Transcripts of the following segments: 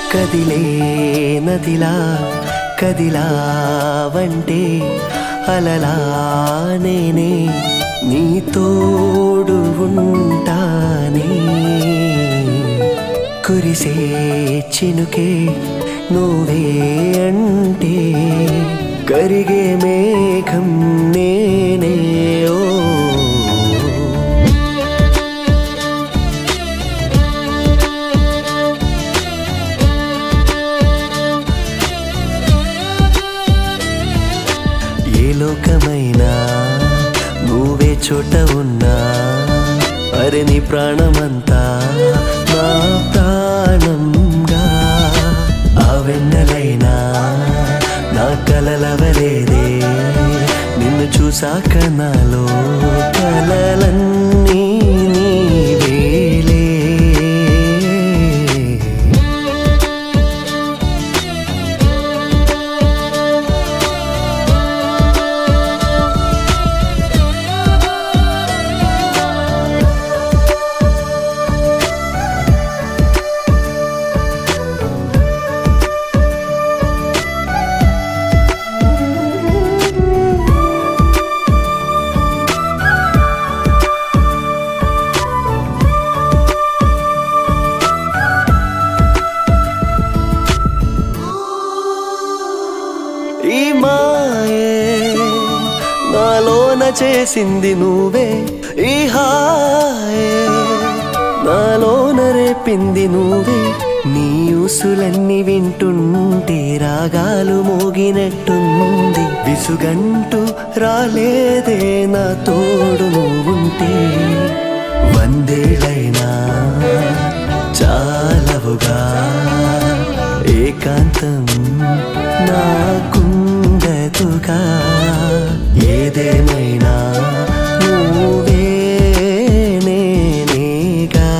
కదిలే నదిలా కదిలావంటే అలలా నేనే నీ తోడు ఉంటానే కురిసే చినుకే నువ్వే అంటే కరిగే మేఘం నేనే ఓ ఏ లోకమైనా నువ్వే చోట ఉన్నా అరే నీ ప్రాణమంతా నా ప్రాణంగా ఆ వెన్నెలైనా నా కలలవలేదే నిన్ను చూసాక నాలో కలలన్నీ నీవేలే ఈ మాయే నాలోన చేసింది నువ్వే ఈ హాయే నాలోన రేపింది నువ్వే నీ ఊసులన్నీ వింటుంటే రాగాలు మోగినట్టుంది విసుగంటూ రాలేదే నా తోడు నువ్వుంటే వందేళ్ళైనా చాలవుగా ఏకాంతం నాకుండదుగా ఏదేమైనా నువ్వే నేనేగా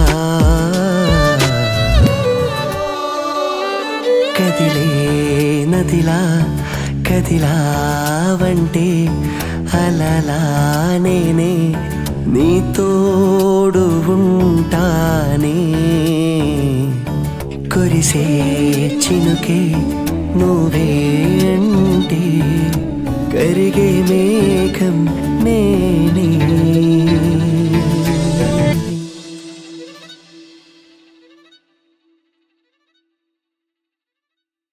కదిలే నదిలా కదిలావంటే అలలా నేనే నీ తోడు ఉంటానే కురిసే చినుకే నువ్వే అంటే కరిగే మేఘం నేనే